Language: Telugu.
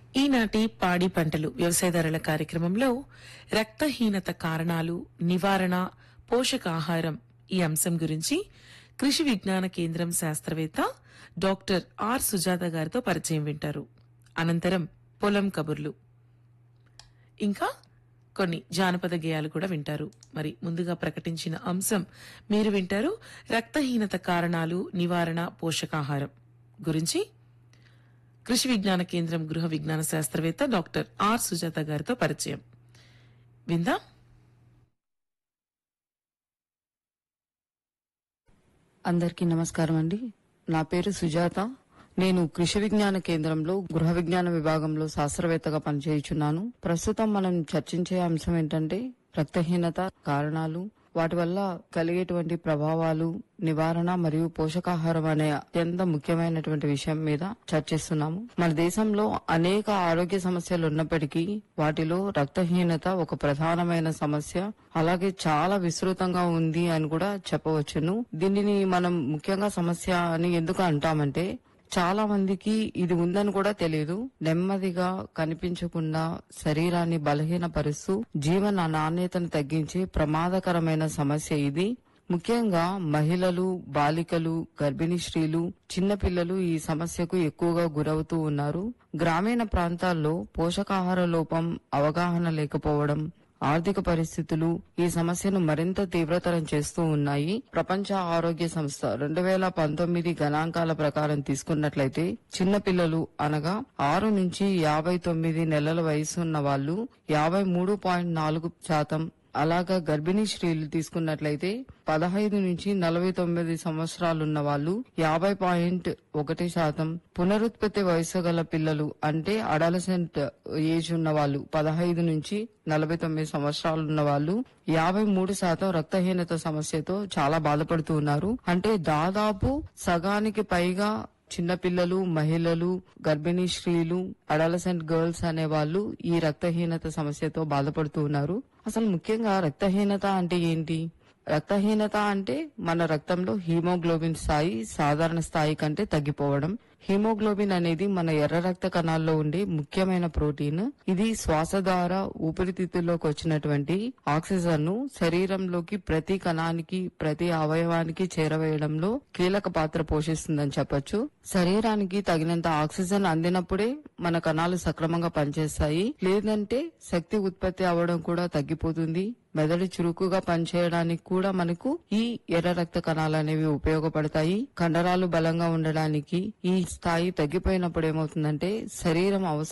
ఈనాటి పాడి పంటలు వ్యవసాయదారుల కార్యక్రమంలో రక్తహీనత కారణాలు నివారణ పోషకాహారం ఈ అంశం గురించి కృషి విజ్ఞాన కేంద్రం శాస్త్రవేత్త డాక్టర్ ఆర్ సుజాత గారితో పరిచయం వింటారు అనంతరం పొలం కబుర్లు ఇంకా కొన్ని జానపద గేయాలు కూడా వింటారు మరి ముందుగా ప్రకటించిన అంశం మీరు వింటారు రక్తహీనత కారణాలు నివారణ పోషకాహారం గురించి కృషి విజ్ఞాన కేంద్రం గృహ విజ్ఞాన శాస్త్రవేత్త డాక్టర్ ఆర్ సుజాత గారితో పరిచయం విందా అందరికీ నమస్కారం అండి నా పేరు సుజాత నేను కృషి విజ్ఞాన కేంద్రంలో గృహ విజ్ఞాన విభాగంలో శాస్త్రవేత్తగా పనిచేయుచున్నాను ప్రస్తుతం మనం చర్చించే అంశం ఏంటంటే రక్తహీనత కారణాలు వాటి వల్ల కలిగేటువంటి ప్రభావాలు నివారణ మరియు పోషకాహారం అనే అత్యంత ముఖ్యమైనటువంటి విషయం మీద చర్చిస్తున్నాము మన దేశంలో అనేక ఆరోగ్య సమస్యలు ఉన్నప్పటికీ వాటిలో రక్తహీనత ఒక ప్రధానమైన సమస్య అలాగే చాలా విస్తృతంగా ఉంది అని కూడా చెప్పవచ్చును దీనిని మనం ముఖ్యంగా సమస్య అని ఎందుకు అంటామంటే చాలా మందికి ఇది ఉందని కూడా తెలియదు నెమ్మదిగా కనిపించకుండా శరీరాన్ని బలహీనపరుస్తూ జీవన నాణ్యతను తగ్గించే ప్రమాదకరమైన సమస్య ఇది ముఖ్యంగా మహిళలు బాలికలు గర్భిణీ స్త్రీలు చిన్నపిల్లలు ఈ సమస్యకు ఎక్కువగా గురవుతూ ఉన్నారు గ్రామీణ ప్రాంతాల్లో పోషకాహార లోపం అవగాహన లేకపోవడం ఆర్థిక పరిస్థితులు ఈ సమస్యను మరింత తీవ్రతరం చేస్తూ ఉన్నాయి ప్రపంచ ఆరోగ్య సంస్థ రెండు వేల పంతొమ్మిది గణాంకాల ప్రకారం తీసుకున్నట్లయితే చిన్నపిల్లలు అనగా ఆరు నుంచి యాభై తొమ్మిది నెలల వయసు ఉన్న వాళ్ళు యాభై మూడు పాయింట్ నాలుగు శాతం అలాగా గర్భిణీ స్త్రీలు తీసుకున్నట్లయితే పదహైదు నుంచి నలభై తొమ్మిది సంవత్సరాలున్న వాళ్ళు యాభై పాయింట్ ఒకటి శాతం పునరుత్పత్తి వయసు గల పిల్లలు అంటే అడాలసెంట్ ఏజ్ ఉన్న వాళ్ళు పదహైదు నుంచి నలభై తొమ్మిది సంవత్సరాలు ఉన్న వాళ్ళు యాభై మూడు శాతం రక్తహీనత సమస్యతో చాలా బాధపడుతూ ఉన్నారు అంటే దాదాపు సగానికి పైగా చిన్నపిల్లలు మహిళలు గర్భిణీ స్త్రీలు అడాలసెంట్ గర్ల్స్ అనే వాళ్ళు ఈ రక్తహీనత సమస్యతో బాధపడుతూ ఉన్నారు అసలు ముఖ్యంగా రక్తహీనత అంటే ఏంటి రక్తహీనత అంటే మన రక్తంలో హీమోగ్లోబిన్ స్థాయి సాధారణ స్థాయి కంటే తగ్గిపోవడం హీమోగ్లోబిన్ అనేది మన ఎర్ర రక్త కణాల్లో ఉండే ముఖ్యమైన ప్రోటీన్ ఇది శ్వాస ద్వారా ఊపిరితిత్తుల్లోకి వచ్చినటువంటి ఆక్సిజన్ ను శరీరంలోకి ప్రతి కణానికి ప్రతి అవయవానికి చేరవేయడంలో కీలక పాత్ర పోషిస్తుందని చెప్పొచ్చు శరీరానికి తగినంత ఆక్సిజన్ అందినప్పుడే మన కణాలు సక్రమంగా పనిచేస్తాయి లేదంటే శక్తి ఉత్పత్తి అవ్వడం కూడా తగ్గిపోతుంది మెదడు చురుకుగా పనిచేయడానికి కూడా మనకు ఈ ఎర్ర రక్త కణాలు అనేవి ఉపయోగపడతాయి కండరాలు బలంగా ఉండడానికి ఈ స్థాయి తగ్గిపోయినప్పుడు ఏమవుతుందంటే శరీరం అవసరం